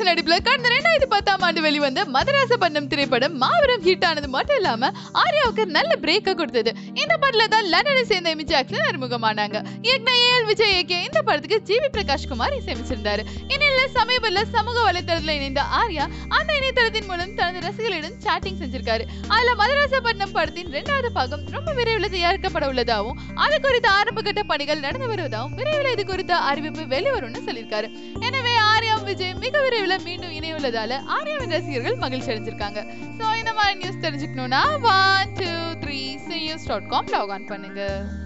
கமல்ஹாசன் நடிப்புல கடந்த ரெண்டாயிரத்தி பத்தாம் ஆண்டு வெளிவந்த மதராசபட்டினம் திரைப்படம் மாபெரும் ஹிட் ஆனது மட்டும் இல்லாம ஆர்யாவுக்கு நல்ல பிரேக்க கொடுத்தது இந்த படத்துல தான் லண்டனை சேர்ந்த எமி ஜாக்சன் அறிமுகமானாங்க இயக்குனர் ஏஎல் விஜய் இயக்கிய இந்த படத்துக்கு ஜிவி பிரகாஷ் குமார் இசையமைச்சிருந்தாரு இந்நிலையில சமீபத்தில் சமூக வலைத்தளத்துல இணைந்த ஆர்யா அந்த இணையதளத்தின் மூலம் தனது ரசிகர்களிடம் சாட்டிங் செஞ்சிருக்காரு அதுல மதராசபட்டினம் படத்தின் இரண்டாவது பாகம் ரொம்ப விரைவில் தயாரிக்கப்பட உள்ளதாகவும் அது குறித்த ஆரம்பகட்ட பணிகள் நடந்து வருவதாகவும் விரைவில் இது குறித்த அறிவிப்பு வெளிவரும்னு சொல்லியிருக்காரு எனவே ஆர்யா விஜய் மிக விரைவில் மீண்டும் இணைய உள்ளதால ஆர்யாவின் ரசிகர்கள் மகிழ்ச்சி அடைஞ்சிருக்காங்க ஸோ இந்த மாதிரி நியூஸ் தெரிஞ்சுக்கணும்னா one two three cinenews dot com log on பண்ணுங்க